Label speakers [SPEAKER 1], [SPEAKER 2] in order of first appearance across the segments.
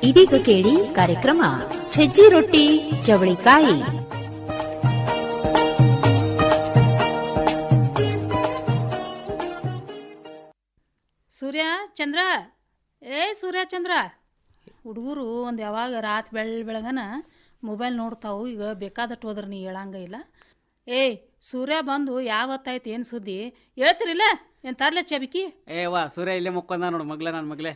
[SPEAKER 1] ಇದೀಗ ಕೇಳಿ ಕಾರ್ಯಕ್ರಮ ಸಜ್ಜಿ ರೊಟ್ಟಿ ಚವಳಿಕಾಯಿ
[SPEAKER 2] ಸೂರ್ಯ ಚಂದ್ರ ಏ ಸೂರ್ಯ ಚಂದ್ರ ಹುಡುಗರು ಒಂದು ಯಾವಾಗ ರಾತ್ರಿ ಬೆಳ್ ಬೆಳಗನ ಮೊಬೈಲ್ ನೋಡ್ತಾವು ಈಗ ಬೇಕಾದಟ್ಟು ಹೋದ್ರೆ ನೀ ಹೇಳಂಗ ಇಲ್ಲ ಏಯ್ ಸೂರ್ಯ ಬಂದು ಯಾವತ್ತಾಯ್ತು ಏನು ಸುದ್ದಿ ಹೇಳ್ತಿರಿಲ್ಲ ಏನು ತರ್ಲೆ ಚಬಿಕಿ
[SPEAKER 3] ಏ ವಾ ಸೂರ್ಯ ಇಲ್ಲೇ ಮುಕ್ಕೊಂದ ನೋಡು ಮಗ್ಲೆ ನನ್ನ ಮಗ್ಲೆ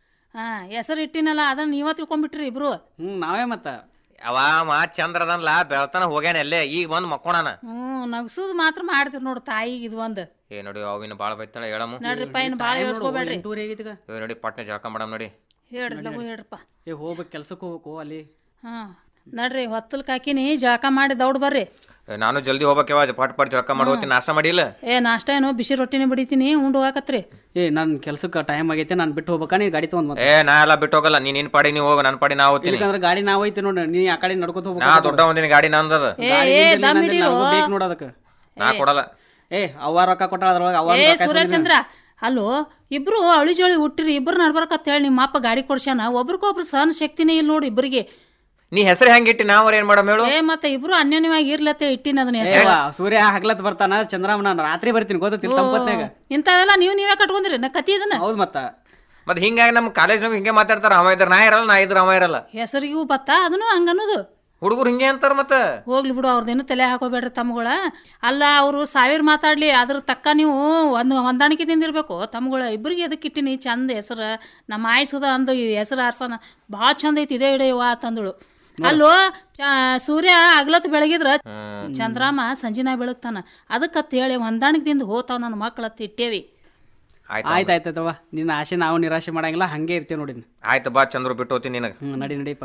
[SPEAKER 2] ಹಾಂ ಹೆಸರು ಇಟ್ಟಿನಲ್ಲ ಅದನ್ನ ನೀವ ತಿಳ್ಕೊಂಬಿಟ್ರಿ ಇಬ್ರು
[SPEAKER 3] ಹ್ಞೂ ನಾವೇ ಮತ್ತ
[SPEAKER 4] ಅವ ಮಾ ಚಂದ್ರ ಅದನ್ಲ ಬೆಳ್ತಾನ ಹೋಗ್ಯಾನ ಎಲ್ಲೇ ಈಗ ಬಂದ್ ಮಕ್ಕೋಣಾನ
[SPEAKER 2] ಹ್ಞೂ ನಗ್ಸೋದು ಮಾತ್ರ ಮಾಡ್ತೀರಿ ನೋಡು ತಾಯಿಗೆ ಇದು ಒಂದು
[SPEAKER 4] ಏ ನೋಡಿ ಅವಿನ ಬಾಳ ಬೈತಾಳ ಹೇಳಮ್ಮ
[SPEAKER 2] ನಡ್ರಿಪ್ಪ ಏನು ಭಾಳ ಹೇಳ್ಸ್ಕೊಬೇಡ್ರಿ
[SPEAKER 3] ಎಂಟೂವರೆ ಆಗೈತಿ ಈಗ
[SPEAKER 4] ಏ ನೋಡಿ ಪಟ್ನೆ ಜಳಕ ಮಾಡಮ್ ನೋಡಿ
[SPEAKER 2] ಹೇಳ್ರಿ ಲಗು ಹೇಳ್ರಪ್ಪ
[SPEAKER 3] ಏ ಹೋಗ್ಬೇಕು ಕೆಲ್ಸಕ್ಕೆ ಹೋಗ್ಬೇಕು ಅಲ್ಲಿ
[SPEAKER 2] ಹಾಂ ನಡ್ರಿ ಹೊತ್ತಲ್ಕ್ ಹಾಕಿನಿ ಜಳಕ ಮಾಡಿ ದೌಡ್ ಬರ್ರಿ
[SPEAKER 4] ಏ, ನಾನು ಜಲ್ದಿ ಹೋಗ್ಬೇಕವ ಪಟ್ ಪಟ್ ಜಳಕ ಮಾಡ್ಕೋತೀನಿ ನಾಷ್ಟ ಮಾಡಿಲ್ಲ
[SPEAKER 2] ಏ ನಾಷ್ಟ ಏನು ಬಿಸಿ ರೊಟ್ಟಿನೇ ಬಡಿತೀನಿ ಉಂಡು ಹೋಗಾಕತ್ರಿ
[SPEAKER 3] ಏ ನನ್ನ ಕೆಲ್ಸಕ್ಕೆ ಟೈಮ್ ಆಗೈತೆ ನಾನು ಬಿಟ್ಟು ಹೋಗ್ಬೇಕಾ ನೀ ಗಾಡಿ ತೊಗೊಂಡ್ ಮತ್ತೆ
[SPEAKER 4] ಏ ನಾ ಎಲ್ಲ ಬಿಟ್ಟು ಹೋಗಲ್ಲ ನೀನ್ ನಿನ್ ಪಾಡಿ ನೀವು ಹೋಗ ನನ್ ಪಾಡಿ ನಾ ಹೋಗ್ತೀನಿ
[SPEAKER 3] ಇಲ್ಲಿಕಂದ್ರೆ ಗಾಡಿ ನಾವು ಐತಿ ನೋಡಿ ನೀ ಆ ಕಡೆ ನಡ್ಕೊತ
[SPEAKER 4] ನಾ
[SPEAKER 3] ಹೋಗ್ಬೇಕು
[SPEAKER 4] ದೊಡ್ಡ ಒಂದಿನ ಗಾಡಿ ನಂದದ
[SPEAKER 2] ಏ ಏ ದಮ್ ಹಿಡೀರೋ.
[SPEAKER 3] ಬೇಕು ನೋಡು ಅದಕ್ಕೆ
[SPEAKER 4] ನಾ ಕೊಡಲ್ಲ
[SPEAKER 3] ಏ ಅವ್ವ ರೊಕ್ಕ ಕೊಟ್ಟಾಳ ಅದ್ರೊಳಗೆ ಅವ್ವ
[SPEAKER 2] ಏ ಸೂರ್ಯಚಂದ್ರ ಅಲ್ಲೋ ಇಬ್ರು ಅವಳಿ ಜೋಳಿ ಹುಟ್ಟಿರಿ ಇಬ್ರು ನಡ್ಬರ್ಕತ್ ಹೇಳಿ ನಿಮ್ಮ ಅಪ್ಪ ಗಾಡಿ ಕೊಡ್ಸ್ಯಾನ ಒಬ್ರಿಗೊಬ್ರು ಸಹನ ಶಕ್ತಿನೇ ಇಲ್ಲ ನೋಡಿ ಇಬ್ಬರಿಗೆ
[SPEAKER 4] ನೀ ಹೆಸರು ಹೆಂಗಿಟ್ಟಿ ನಾವ್ ಏನ್ ಮಾಡಮ್ ಹೇಳು
[SPEAKER 2] ಏ ಮತ್ತೆ ಇಬ್ರು ಅನ್ಯೋನ್ಯವಾಗಿ ಇರ್ಲತ್ತೆ ಇಟ್ಟಿನ ಅದನ್ನ
[SPEAKER 3] ಏ
[SPEAKER 2] ಹೆಸರು
[SPEAKER 3] ವಾ, ಸೂರ್ಯ ಹಗ್ಲತ್ ಬರ್ತಾನ ಚಂದ್ರಮ್ಮ ನಾನು ರಾತ್ರಿ ಬರ್ತೀನಿ ಗೊತ್ತಿಲ್ಲ ತಂಪತ್ನಾಗ
[SPEAKER 2] ಇಂಥವೆಲ್ಲ ನೀವು ನೀವೇ ಕಟ್ಕೊಂಡ್ರಿ ನಾ ಕತಿ ಇದನ್ನ
[SPEAKER 3] ಹೌದು ಮತ್ತ
[SPEAKER 4] ಮತ್ ಹಿಂಗಾಗಿ ನಮ್ ಕಾಲೇಜ್ನಾಗ ಹಿಂಗೆ ಮಾತಾಡ್ತಾರ ಅವ ಇದ್ರ ನಾ ಇರಲ್ಲ ನಾ ಇದ್ರ ಅವ ಇರಲ್ಲ
[SPEAKER 2] ಹೆಸರಿಗೂ ಬತ್ತ ಅದನ್ನು ಹಂಗನ್ನೋದು
[SPEAKER 4] ಹುಡುಗರು ಹಿಂಗೆ ಅಂತಾರ ಮತ್ತ
[SPEAKER 2] ಹೋಗ್ಲಿ ಬಿಡು ಅವ್ರದ್ದೇನು ತಲೆ ಹಾಕೋಬೇಡ್ರಿ ತಮ್ಮಗಳ ಅಲ್ಲ ಅವರು ಸಾವಿರ ಮಾತಾಡ್ಲಿ ಅದ್ರ ತಕ್ಕ ನೀವು ಒಂದು ಹೊಂದಾಣಿಕೆದಿಂದ ಇರ್ಬೇಕು ತಮ್ಮಗಳ ಇಬ್ಬರಿಗೆ ಅದಕ್ಕೆ ಇಟ್ಟಿನಿ ಚಂದ ಹೆಸರು ನಮ್ಮ ಆಯ್ಸುದ ಅಂದು ಈ ಹೆಸರು ಆರ್ಸನ ಭಾಳ ಚಂದ ಐತಿ ಇದೇ ಇಡೆಯವ್ವ ಅಂತಂದಳು ಅಲ್ಲೋ ಚ ಸೂರ್ಯ ಅಗ್ಲತ್ ಬೆಳಗಿದ್ರ ಚಂದ್ರಾಮ ಸಂಜಿನ ಬೆಳಗ್ತಾನ ಅದಕ್ಕತ್ ಹೇಳಿ ಹೊಂದಾಣಿಕೆದಿಂದ ಹೋತಾವ ನನ್ನ ಮಕ್ಕಳತ್ ಇಟ್ಟೇವಿ
[SPEAKER 4] ಆಯ್ತು
[SPEAKER 3] ಆಯ್ತು ಆಯ್ತಾಯ್ತವ ನಿನ್ನ ಆಸೆ ನಾವು ನಿರಾಶೆ ಮಾಡಂಗಿಲ್ಲ ಹಂಗೆ ಇರ್ತೀವಿ ನೋಡಿ
[SPEAKER 4] ಆಯ್ತು ಬಾ ಚಂದ್ರು ಬಿಟ್ಟು ಹೋಗ್ತೀನಿ ನಿನಗ
[SPEAKER 3] ಹ್ಞೂ ನಡಿ ನಡಿಯಪ್ಪ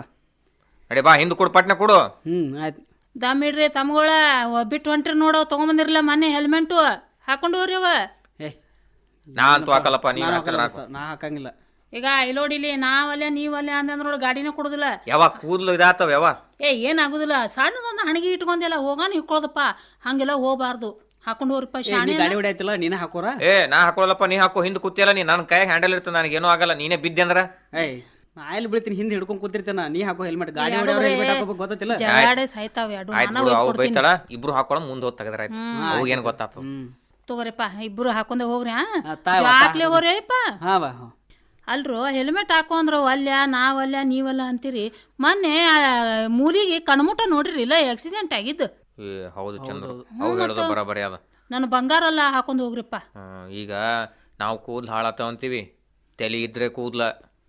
[SPEAKER 4] ನಡಿ ಬಾ ಹಿಂದ್ ಕೊಡು ಪಟ್ನೆ ಕೊಡು
[SPEAKER 3] ಹ್ಞೂ ಆಯ್ತು
[SPEAKER 2] ದಮ್ ಇಡ್ರಿ ತಮ್ಮಗಳ ಬಿಟ್ಟು ಹೊಂಟ್ರಿ ನೋಡೋ ತೊಗೊಂಬಂದಿರಲ್ಲ ಮೊನ್ನೆ ಹೆಲ್ಮೆಟು ಹಾಕೊಂಡು ಹೋಗ್ರಿ ಅವ
[SPEAKER 3] ಏ
[SPEAKER 4] ನಾ ಅಂತೂ ಹಾಕಲ್ಲಪ್ಪ ನೀವ್
[SPEAKER 3] ನಾನು
[SPEAKER 4] ಹಾಕಿದ್ರ
[SPEAKER 3] ಹಾಕಲ್ಲ ಸರ್, ನಾ ಹಾಕಂಗಿಲ್ಲ
[SPEAKER 2] ಈಗ ಇಲ್ಲೋಡಿಲಿ ನಾವಲ್ಲೇ ನೀವಲ್ಲೇ ಅಂದಂದ್ರೆ ನೋಡಿ ಗಾಡಿನೇ ಕೊಡುದಿಲ್ಲ
[SPEAKER 4] ಯಾವ ಕೂದ್ಲು ಇದಾತವ ಯಾವ
[SPEAKER 2] ಏ ಏನಾಗುದಿಲ್ಲ ಸಣ್ಣದೊಂದು ಹಣಗಿ ಇಟ್ಕೊಂಡೆಲ್ಲ ಹೋಗಾನ ಇಕ್ಕೊಳ್ಳೋದಪ್ಪ ಹಂಗೆಲ್ಲ ಹೋಗ್ಬಾರ್ದು ಹಾಕೊಂಡು ಹೋಗ್ರಿಪ್ಪ
[SPEAKER 3] ಏ,
[SPEAKER 2] ಶಾಣೆ
[SPEAKER 3] ನೀ ಗಾಡಿ ಹೊಡಿಯತ್ತಿಲ್ಲ ನೀನೇ ಹಾಕೋರ
[SPEAKER 4] ಏ ನಾ ಹಾಕೊಳಲ್ಲಪ್ಪ ನೀ ಹಾಕೋ ಹಿಂದ್ ಕೂತಿಯಲ್ಲ ನೀ ನನ್ನ ಕೈ ಹ್ಯಾಂಡಲ್ ಇರ್ತದೆ ನನಗೇನೂ ಆಗಲ್ಲ ನೀನೇ ಬಿದ್ದೆ ಅಂದ್ರ
[SPEAKER 3] ಏಯ್ ನಾ ಎಲ್ಲಿ ಬೀಳ್ತೀನಿ ಹಿಂದೆ ಹಿಡ್ಕೊಂಡ್ ಕೂತಿರ್ತೇನ ನೀ ಹಾಕೋ ಹೆಲ್ಮೆಟ್ ಗಾಡಿ ಹೊಡೆಯವ್ರ ಹೆಲ್ಮೆಟ್ ಹಾಕೋಬೇಕು ಗೊತ್ತಿಲ್ಲ
[SPEAKER 2] ಜಗಾಡೆ ಸಾಯ್ತಾವ ಎರಡು
[SPEAKER 4] ಆಯ್ತು
[SPEAKER 2] ನಾನು
[SPEAKER 4] ಬಿಡು ಅವು
[SPEAKER 2] ಕೊಡ್ತೀನಿ
[SPEAKER 4] ಬೈತಾಳ ಇಬ್ರು ಹಾಕೊಳ ಮುಂದ್ ಹೋಗ್ ತೆಗದ್ರಾಯ್ತು ಅವಾಗೇನ್ ಗೊತ್ತಾಗ್ತದ
[SPEAKER 3] ಹ್ಮ್
[SPEAKER 2] ತಗೋರಿಪ್ಪ ಇಬ್ರು ಹಾಕೊಂಡೆ ಹೋಗ್ರಿ
[SPEAKER 3] ಆ, ತಾವ,
[SPEAKER 2] ಜಾಕ್ಲೆ ಹೋಗ್ರಿಪ್ಪ
[SPEAKER 3] ಹಾ ಬಾ ಹಾ.
[SPEAKER 2] ಅಲ್ರು ಹೆಲ್ಮೆಟ್ ಹಾಕೊಂಡ್ರು ಅಲ್ಯ ನಾವಲ್ಯ ನೀವಲ್ಲ ಅಂತೀರಿ ಮೊನ್ನೆ ಆ, ಮೂಲಿಗೆ ಕಣ್ಮುಟ ನೋಡ್ರಿ ಇಲ್ಲ ಆಕ್ಸಿಡೆಂಟ್ ಆಗಿದ್ದು
[SPEAKER 4] ಏ ಹೌದು ಚಂದ್ರು ಅವು ಹೇಳೋದು ಬರಾಬರಿ ಅದ
[SPEAKER 2] ನನ್ನ ಬಂಗಾರಲ್ಲ ಹಾಕೊಂಡು ಹೋಗ್ರಿಪ್ಪ
[SPEAKER 4] ಹ್ಮ್, ಈಗ ನಾವು ಕೂದ್ಲು ಹಾಳಾತಾವ ಅಂತೀವಿ ತಲಿ ಇದ್ರೆ ಕೂದ್ಲ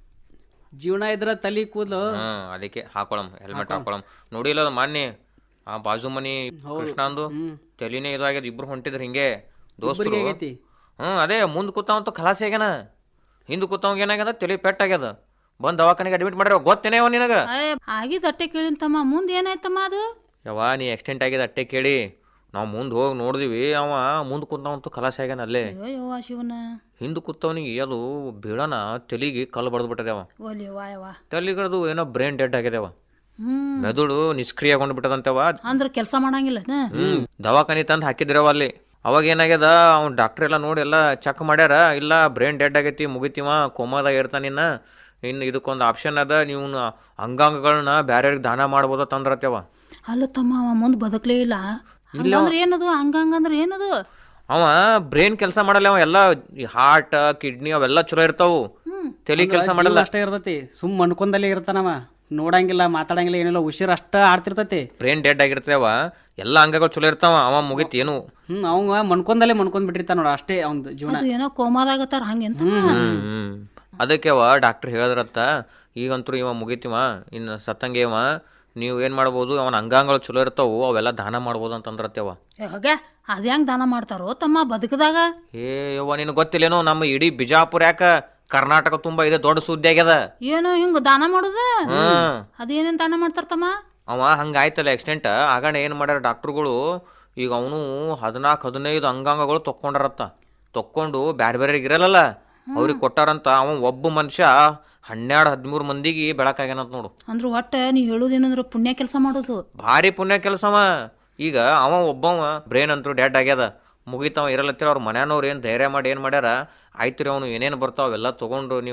[SPEAKER 3] ಜೀವನ ಇದ್ರ ತಲಿ ಕೂದಲು
[SPEAKER 4] ಹ್ಮ್ ಅದಕ್ಕೆ ಹಾಕೊಳಮ್ ಹೆಲ್ಮೆಟ್ ಹಾಕೊಳಮ್ ನೋಡಿಲ್ಲ ಅದು ಮೊನ್ನೆ ಆ ಬಾಜು ಮನಿ ಕೃಷ್ಣಂದು ತಲಿನೇ ಇದಾಗ್ಯದ ಇಬ್ರು ಹೊಂಟಿದ್ರ ಹಿಂಗೆ ದೋಸ್ತರು
[SPEAKER 3] ಆಗೈತಿ
[SPEAKER 4] ಹ್ಮ್ ಅದೇ ಮುಂದ್ ಕೂತಾವಂತ ಖಲಾಸಿ ಆಗ್ಯಾನ ಹಿಂದ್ ಕೂತಾವಂಗ ಏನಾಗ್ಯದ ತಲಿ ಪೆಟ್ಟಾಗ್ಯದ ಬಂದ್ ದವಾಖಾನೆಗೆ ಅಡ್ಮಿಟ್ ಮಾಡ್ಯಾರ ಗೊತ್ತೇನೆ ಅವ ನಿನಗ
[SPEAKER 2] ಏ ಆಗಿದ್ದು ಅಟ್ಟೆ ಕೇಳಿನ ತಮ್ಮ ಮುಂದೆ ಏನಾಯ್ತಮ್ಮ ಅದು
[SPEAKER 4] ಯವ್ವ ನೀ ಎಕ್ಸ್ಟೆಂಟ್ ಆಗಿದೆ ಅಟ್ಟೆ ಕೇಳಿ ನಾವು ಮುಂದೆ ಹೋಗಿ ನೋಡಿದ್ವಿ ಅವ ಮುಂದೆ ಕೂತಾವಂತೂ ಖಲಾಸಿ ಆಗ್ಯಾನ ಅಲ್ಲೇ
[SPEAKER 2] ಅಯ್ಯೋ ಯವ್ವ ಶಿವನ
[SPEAKER 4] ಹಿಂದ್ ಕೂತವನಿಗೆ ಅದು ಬೀಳನ ತಲಿಗೆ ಕಲ್ಲು ಬಡ್ದು ಬಿಟ್ಟದೆ ಅವ
[SPEAKER 2] ಒಲಿ ಯವ್ವ ಯವ್ವ
[SPEAKER 4] ತಲಿಗದು ಏನೋ ಬ್ರೈನ್ ಡೆಡ್ ಆಗಿದೆ ಅವ
[SPEAKER 2] ಹ್ಮ್
[SPEAKER 4] ಮೆದುಳು ನಿಷ್ಕ್ರಿಯಗೊಂಡು ಬಿಟ್ಟದಂತವ
[SPEAKER 2] ಅಂದ್ರೆ ಕೆಲಸ ಮಾಡಂಗಿಲ್ಲ
[SPEAKER 4] ಹ್ಮ್ ದವಾಖಾನಿ ತಂದು ಹಾಕಿದ್ರವ ಅಲ್ಲಿ ಅವಾಗ ಏನಾಗ್ಯದ ಅವ್ನು ಡಾಕ್ಟರ್ ಎಲ್ಲ ನೋಡಿ ಎಲ್ಲ ಚೆಕ್ ಮಾಡ್ಯಾರ ಇಲ್ಲ ಬ್ರೈನ್ ಡೆಡ್ ಆಗೈತಿ ಮುಗಿತೀವ ಕೋಮಾದಾಗ ಇರ್ತಾನಿನ್ನ ಇನ್ನು ಇದಕ್ಕೊಂದು ಆಪ್ಷನ್ ಅದ ನೀವು ಅಂಗಾಂಗಗಳನ್ನ ಬ್ಯಾರ್ಯಾರಿಗೆ ದಾನ ಮಾಡ್ಬೋದ ತಂದ್ರತ್ಯವ
[SPEAKER 2] ಅಲ್ಲ ತಮ್ಮ ಅವ ಮುಂದೆ ಬದುಕಲೇ ಇಲ್ಲ ಹಂಗಂದ್ರೆ ಏನದು ಹಂಗಂಗಂದ್ರೆ ಏನದು
[SPEAKER 4] ಅವ ಬ್ರೈನ್ ಕೆಲಸ ಮಾಡಲ್ಲ ಅವ ಎಲ್ಲ ಹಾರ್ಟ್ ಕಿಡ್ನಿ ಅವೆಲ್ಲ ಚಲೋ ಇರ್ತಾವು ತಲೆ ಕೆಲಸ ಮಾಡಲ್ಲ
[SPEAKER 3] ಅಷ್ಟೇ ಇರ್ತೈತಿ ಸುಮ್ ಅನ್ಕೊಂಡಲ್ಲೇ ಇರ್ತಾನವ ನೋಡಂಗಿಲ್ಲ ಮಾತಾಡಂಗಿಲ್ಲ ಏನಿಲ್ಲ ಉಸಿರು ಅಷ್ಟ ಆಡ್ತಿರ್ತೈತಿ
[SPEAKER 4] ಬ್ರೈನ್ ಡೆಡ್ ಆಗಿರ್ತೇವ ಎಲ್ಲ ಅಂಗಗಳು ಚಲೋ ಇರ್ತಾವ ಅವ ಮುಗಿತ್ ಏನು
[SPEAKER 3] ಹ್ಮ್ ಅವಂಗ ಮನ್ಕೊಂದಲ್ಲೇ ಮನ್ಕೊಂಡ್ ಬಿಟ್ಟಿರ್ತಾನ ನೋಡ ಅಷ್ಟೇ ಅವ್ನ ಜೀವನ
[SPEAKER 2] ಅದು ಏನೋ ಕೋಮಾದಾಗತ್ತಾರ ಹಂಗೆಂತ
[SPEAKER 4] ಹ್ಮ್ ಹ್ಮ್ ಅದಕ್ಕೆ ಅವ ಡಾಕ್ಟರ್ ಹೇಳಿದ್ರತ್ತ ಈಗಂತೂ ಇವ ಮುಗಿತಿವ ಇನ್ನು ಸತ್ತಂಗೆ ಇವ ನೀವು ಏನು ಮಾಡ್ಬೋದು ಅವನ ಅಂಗಾಂಗಗಳು ಚಲೋ ಇರ್ತಾವು ಅವೆಲ್ಲ ದಾನ ಮಾಡ್ಬೋದು ಅಂತಂದ್ರತ್ಯವ
[SPEAKER 2] ಹೋಗೆ ಅದ ಹೆಂಗ್ ದಾನ ಮಾಡ್ತಾರೋ ತಮ್ಮ ಬದುಕದಾಗ
[SPEAKER 4] ಏ ಯವ್ವ ನಿನಗೆ ಗೊತ್ತಿಲ್ಲೇನೋ ನಮ್ಮ ಇಡೀ ಬಿಜಾಪುರ ಯಾಕ ಕರ್ನಾಟಕ ತುಂಬಾ ಇದೆ ದೊಡ್ಡ ಸುದ್ದಿ ಆಗ್ಯದ
[SPEAKER 2] ಏನು ಹಿಂಗ್ ದಾನ ಮಾಡುದ
[SPEAKER 4] ಹ್ಮ್
[SPEAKER 2] ಅದೇನೇನ್ ದಾನ ಮಾಡ್ತಾರ ತಮ್ಮ
[SPEAKER 4] ಅವ ಹಂಗಾಯ್ತಲ್ಲ ಎಕ್ಸ್ಟೆಂಟ್ ಆಗಣ ಏನು ಮಾಡ್ಯಾರ ಡಾಕ್ಟ್ರುಗಳು ಈಗ ಅವನು ಹದಿನಾಲ್ಕು ಹದಿನೈದು ಅಂಗಾಂಗಗಳು ತಕ್ಕೊಂಡಾರತ್ತ ತಕ್ಕೊಂಡು ಬ್ಯಾರೆ ಬೇರೆ ಇರಲ್ಲ ಅವ್ರಿಗೆ ಕೊಟ್ಟಾರಂತ ಅವ ಒಬ್ಬ ಮನುಷ್ಯ ಹನ್ನೆರಡು ಹದಿಮೂರು ಮಂದಿಗೆ ಬೆಳಕಾಗ್ಯಾನಂತ ನೋಡು
[SPEAKER 2] ಅಂದ್ರ ಒಟ್ಟ ನೀ ಹೇಳುದೇನಂದ್ರ ಪುಣ್ಯ ಕೆಲಸ ಮಾಡೋದು
[SPEAKER 4] ಭಾರಿ ಪುಣ್ಯ ಕೆಲಸವ ಈಗ ಅವ ಒಬ್ಬವ ಬ್ರೇನ್ ಅಂತೂ ಡೆಡ್ ಆಗ್ಯದ ಮುಗಿತವ ಇರಲತ್ತಿರ ಅವ್ರ ಮನ್ಯಾನವ್ರು ಏನು ಧೈರ್ಯ ಮಾಡಿ ಏನು ಮಾಡ್ಯಾರ ಆಯ್ತು ರೀ ಅವನು ಏನೇನು ಬರ್ತಾವ ಅವೆಲ್ಲ ತೊಗೊಂಡು ನೀವು